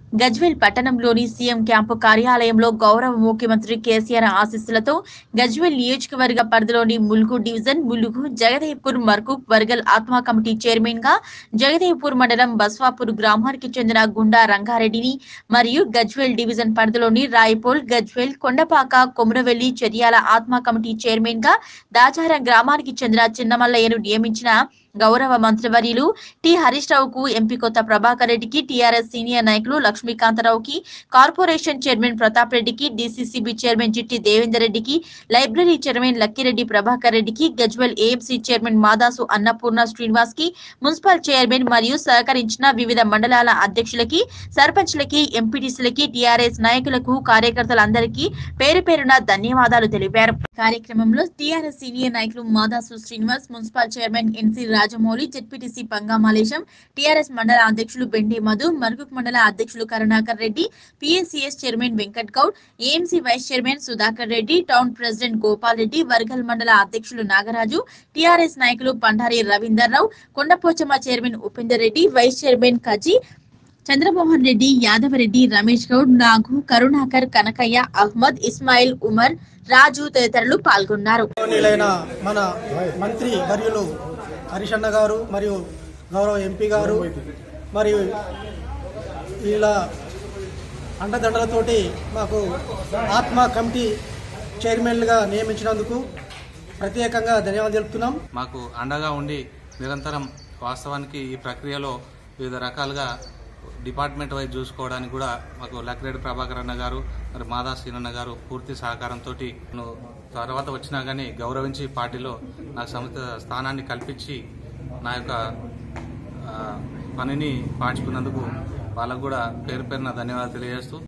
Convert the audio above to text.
గజ్వేల్ పట్టణంలోని CM camp కార్యాలయంలో గౌరవ ముఖ్యమంత్రి కేసీఆర్ ఆశీస్సులతో గజ్వేల్ నియోజకవర్గ పరిధిలోని Mulugu division Mulugu Jagdevpur Markook Wargal ATMA committee chairman గా జగదేవ్పూర్ మండలం బస్వాపూర్ గ్రామానికి చెందిన గుండా రంగారెడ్డిని మరియు గజ్వేల్ డివిజన్ పరిధిలోని రాయపోల్ గజ్వేల్ కొండపాక కొమురవెల్లి చర్యాల ఆత్మా కమిటీ చైర్మన్ గా దాచారం గ్రామానికి చెందిన చిన్నమల్లయ్యను నియమించిన గౌరవ మంత్రివర్యులు టి హరీష్ రావుకు ఎంపీ కొత్త ప్రభాకర్ రెడ్డికి టీఆర్ఎస్ సీనియర్ నాయకులు లక్ష్మీకాంతరావుకి కార్పొరేషన్ చైర్మన్ ప్రతాప్ రెడ్డికి డీసీసీబీ చైర్మన్ చిట్టి దేవేందర్ రెడ్డికి లైబ్రరీ చైర్మన్ లక్కిరెడ్డి ప్రభాకర్ రెడ్డికి గజ్వెల్ ఏఎంసీ చైర్మన్ మాదాసు అన్నపూర్ణ శ్రీనివాస్ కి మున్సిపల్ చైర్మన్ మరియు సహకరించిన వివిధ మండలాల అధ్యక్షులకి సర్పంచ్లకి ఎంపీటీసీలకి టీఆర్ఎస్ నాయకులకు కార్యకర్తలందరికీ పేరు పేరున ధన్యవాదాలు తెలిపారు కార్యక్రమంలో టీఆర్ఎస్ సీనియర్ నాయకులు Madasu Srinivas municipal chairman NC Rajamouli ZPTC పంగామాలేశం టీఆర్ఎస్ మండల అధ్యక్షులు బెండి మధు మరుగుక్ మండల అధ్యక్షులు కరుణాకర్ రెడ్డి పిఎస్సిఎస్ chairman Venkat Goud AMC vice chairman Sudhakar Reddy town president Gopal Reddy Wargal మండల అధ్యక్షులు నాగరాజు టీఆర్ఎస్ నాయకులు Pandari Ravinder Rao Kondapochamma chairman Upender Reddy vice chairman Qazi Chandramohan Reddy Yadavareddy Ramesh Goud Nagu Karunakar Kanakaiah Ahmed Ismail Umar Raju తదితరులు పాల్గొన్నారు గౌరవనీయులైన మన మంత్రి వర్యులు హరీష్ అన్న గారు మరియు గౌరవ ఎంపీ గారు మరియు ఇలా అండదండలతోటి మాకు ఆత్మ కమిటీ చైర్మన్లుగా నియమించినందుకు ప్రత్యేకంగా ధన్యవాదాలు తెలుపుతున్నాం మాకు అండగా ఉండి నిరంతరం వాస్తవానికి ఈ ప్రక్రియలో వివిధ రకాలుగా డిపార్ట్మెంట్ వైజ్ చూసుకోవడానికి కూడా మాకు లక్రెడ్డి ప్రభాకర్ అన్న గారు మరి మాదా సీనన్న గారు పూర్తి సహకారంతో తర్వాత వచ్చినా కానీ గౌరవించి పార్టీలో నాకు సముచిత స్థానాన్ని కల్పించి నా యొక్క ఆ, పనిని పాటించుకున్నందుకు వాళ్ళకు కూడా పేరు పేరున ధన్యవాదాలు తెలియజేస్తూ